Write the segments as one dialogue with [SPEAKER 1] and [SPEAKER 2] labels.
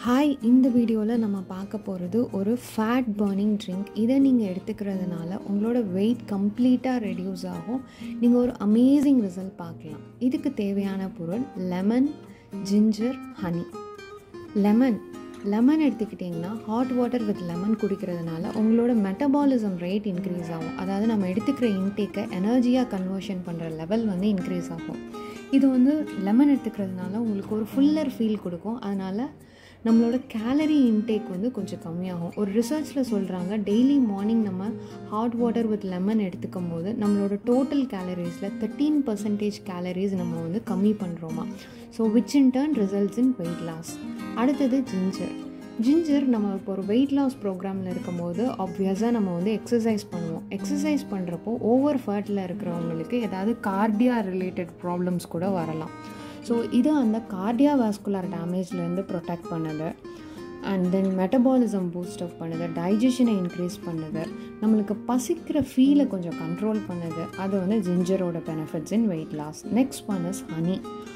[SPEAKER 1] hi இந்த வீடியோவில் நம்ம பார்க்க போகிறது ஒரு ஃபேட் பர்னிங் ட்ரிங்க் இதை நீங்கள் எடுத்துக்கிறதுனால உங்களோட வெயிட் கம்ப்ளீட்டாக ரெடியூஸ் ஆகும் நீங்கள் ஒரு அமேசிங் ரிசல்ட் பார்க்கலாம் இதுக்கு தேவையான பொருள் lemon ginger honey lemon lemon எடுத்துக்கிட்டிங்கன்னா ஹாட் வாட்டர் வித் லெமன் குடிக்கிறதுனால உங்களோட மெட்டபாலிசம் ரேட் இன்க்ரீஸ் ஆகும் அதாவது நம்ம எடுத்துக்கிற இன்டேக்கை எனர்ஜியாக கன்வர்ஷன் பண்ணுற லெவல் வந்து இன்க்ரீஸ் ஆகும் இது வந்து லெமன் எடுத்துக்கிறதுனால உங்களுக்கு ஒரு ஃபுல்லர் ஃபீல் கொடுக்கும் அதனால் நம்மளோட கேலரி இன்டேக் வந்து கொஞ்சம் கம்மியாகும் ஒரு ரிசர்ச்சில் சொல்கிறாங்க டெய்லி மார்னிங் நம்ம ஹாட் வாட்டர் வித் லெமன் எடுத்துக்கும் போது நம்மளோட டோட்டல் கேலரிஸில் தேர்ட்டீன் பர்சன்டேஜ் கேலரிஸ் நம்ம வந்து கம்மி பண்ணுறோமா so which in turn results in weight loss அடுத்தது ஜிஞ்சர் ஜிஞ்சர் நம்ம இப்போ ஒரு வெயிட் லாஸ் ப்ரோக்ராமில் இருக்கும்போது ஆப்வியஸாக நம்ம வந்து எக்ஸசைஸ் பண்ணுவோம் எக்ஸசைஸ் பண்ணுறப்போ ஓவர் ஃபேட்டில் இருக்கிறவங்களுக்கு ஏதாவது கார்டியா ரிலேட்டட் ப்ராப்ளம்ஸ் கூட வரலாம் ஸோ இது அந்த கார்டியா வாஸ்குலர் டேமேஜ்லேருந்து ப்ரொடெக்ட் பண்ணுது and then metabolism boost up பண்ணுது டைஜஷனை இன்க்ரீஸ் பண்ணுது நம்மளுக்கு பசிக்கிற ஃபீலை கொஞ்சம் கண்ட்ரோல் பண்ணுது அது வந்து ஜிஞ்சரோட benefits in weight loss next one is honey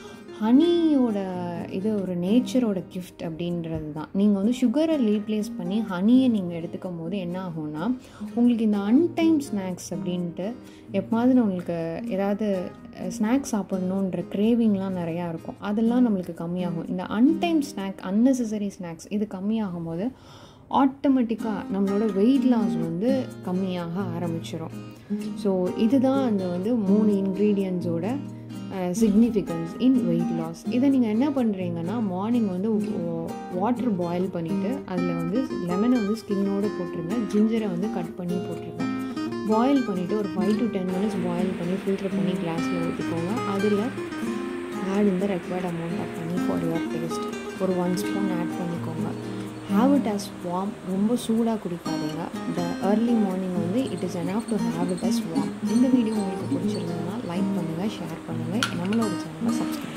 [SPEAKER 1] ஹனியோட இது ஒரு நேச்சரோட கிஃப்ட் அப்படின்றது தான் நீங்கள் வந்து சுகரை ரீப்ளேஸ் பண்ணி ஹனியை நீங்கள் எடுத்துக்கும் போது என்ன ஆகும்னா உங்களுக்கு இந்த அன்டைம் ஸ்நாக்ஸ் அப்படின்ட்டு எப்போது உங்களுக்கு ஏதாவது ஸ்நாக்ஸ் சாப்பிட்ணுன்ற கிரேவிங்லாம் நிறையா இருக்கும் அதெல்லாம் நம்மளுக்கு கம்மியாகும் இந்த அன்டைம் ஸ்நாக் அன்னெசரி ஸ்நாக்ஸ் இது கம்மியாகும் போது ஆட்டோமேட்டிக்காக நம்மளோட வெயிட் லாஸ் வந்து கம்மியாக ஆரம்பிச்சிடும் ஸோ இதுதான் அந்த வந்து மூணு இன்க்ரீடியன்ஸோட சிக்னிஃபிகன்ஸ் இன் வெயிட் லாஸ் இதை நீங்கள் என்ன பண்ணுறீங்கன்னா மார்னிங் வந்து வாட்டர் பாயில் பண்ணிவிட்டு அதில் வந்து லெமனை வந்து ஸ்கின்னோடு போட்டுருங்க ஜிஞ்சரை வந்து கட் பண்ணி போட்டுருங்க பாயில் பண்ணிவிட்டு ஒரு five to ten minutes boil பண்ணி ஃபில்டர் பண்ணி கிளாஸில் ஊற்றிக்கோங்க அதில் ஆட் இந்த ரெக்வயர்ட் அமௌண்ட் ஆஃப் பண்ணி ஃபார் யுவர் டேஸ்ட் ஒரு ஒன் ஸ்பூன் ஆட் பண்ணிக்கோங்க ஹாவ் இட் அஸ் வார்ம் ரொம்ப சூடாக குடிக்காதீங்க த ஏர்லி மார்னிங் வந்து it is enough to have it as warm இந்த வீடியோ உங்களுக்கு பிடிச்சிருந்ததுன்னா லைக் பண்ணுங்கள் ஷேர் பண்ணுங்கள் நம்மளோட சேனலை சப்ஸ்கிரைப்